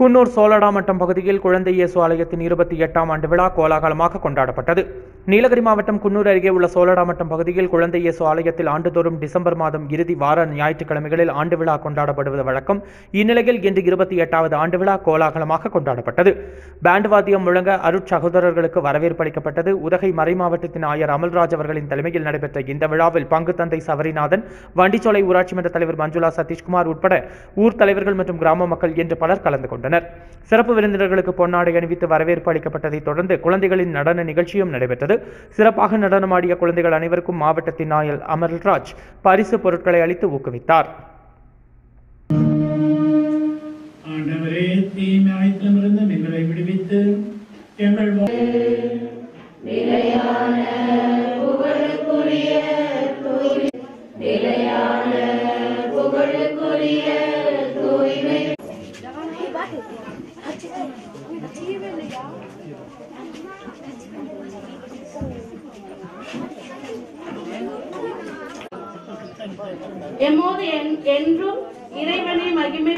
குன்னூர் சோழடாமட்டம் பகுதியில் குழந்தை இயேசு ஆலயத்தின் இருபத்தி எட்டாம் ஆண்டு விழா கோலாகலமாக கொண்டாடப்பட்டது நீலகிரி மாவட்டம் குன்னூர் அருகே உள்ள சோழடாமட்டம் பகுதியில் குழந்தை இயேசு ஆலயத்தில் ஆண்டுதோறும் டிசம்பர் மாதம் இறுதி வார ஞாயிற்றுக்கிழமைகளில் ஆண்டு விழா கொண்டாடப்படுவது வழக்கம் இந்நிலையில் இன்று இருபத்தி எட்டாவது ஆண்டு விழா கோலாகலமாக கொண்டாடப்பட்டது பேண்ட் வாத்தியம் முழங்க அருட்சகோதரர்களுக்கு வரவேற்பு அளிக்கப்பட்டது உதகை மறைமாவட்டத்தின் ஆயர் அமல்ராஜ் அவர்களின் தலைமையில் நடைபெற்ற இந்த விழாவில் பங்கு தந்தை சவரிநாதன் வண்டிச்சோலை ஊராட்சி மன்ற தலைவர் மஞ்சுளா சதீஷ்குமார் உட்பட ஊர் தலைவர்கள் மற்றும் கிராம மக்கள் என்று பலர் கலந்து கொண்டனர் சிறப்பு விருந்தினர்களுக்கு பொன்னாடை அணிவித்து வரவேற்பு அளிக்கப்பட்டதைத் தொடர்ந்து குழந்தைகளின் நடன நிகழ்ச்சியும் நடைபெற்றது சிறப்பாக நடனமாடிய குழந்தைகள் அனைவருக்கும் மாவட்டத்தின் ஆயர் அமல்ராஜ் பரிசு பொருட்களை அளித்து ஊக்குவித்தார் ஆண்டவரே தீமையாய்த்தமிருந்து எங்களை விடுவித்து எங்கள் வா- எம்மோது என்- என்றும் இறைவனை மகிமை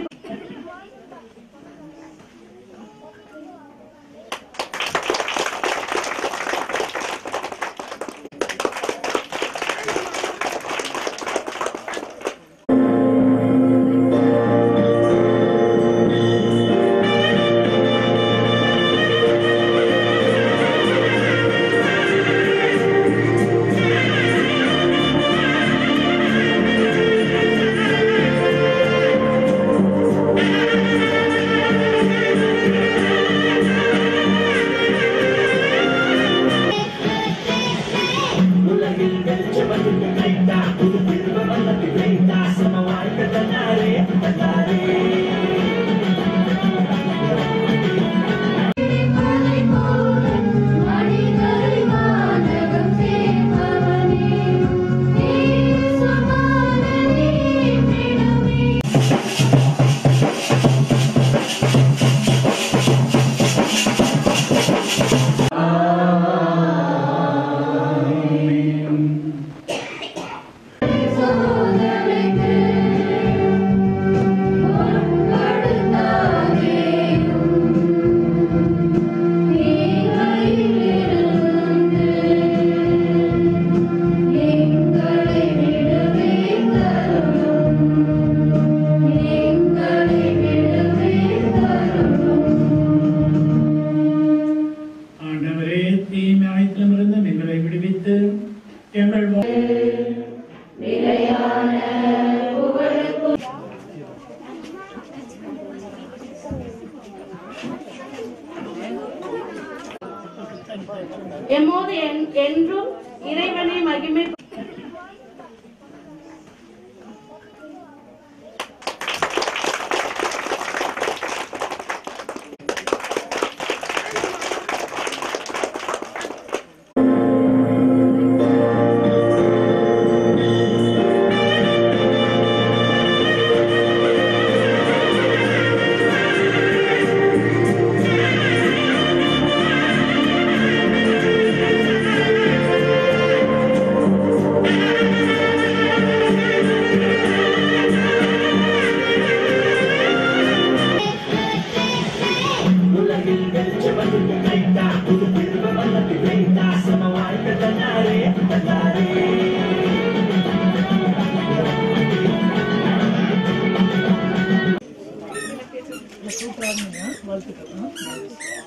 ஆண்டவரே தீமையாய்த்தமிருந்து எங்களை விடுவித்து எங்கள் வா- எம்மோது என்- என்றும் இறைவனை மகிமை வாழ்த்துக்கள்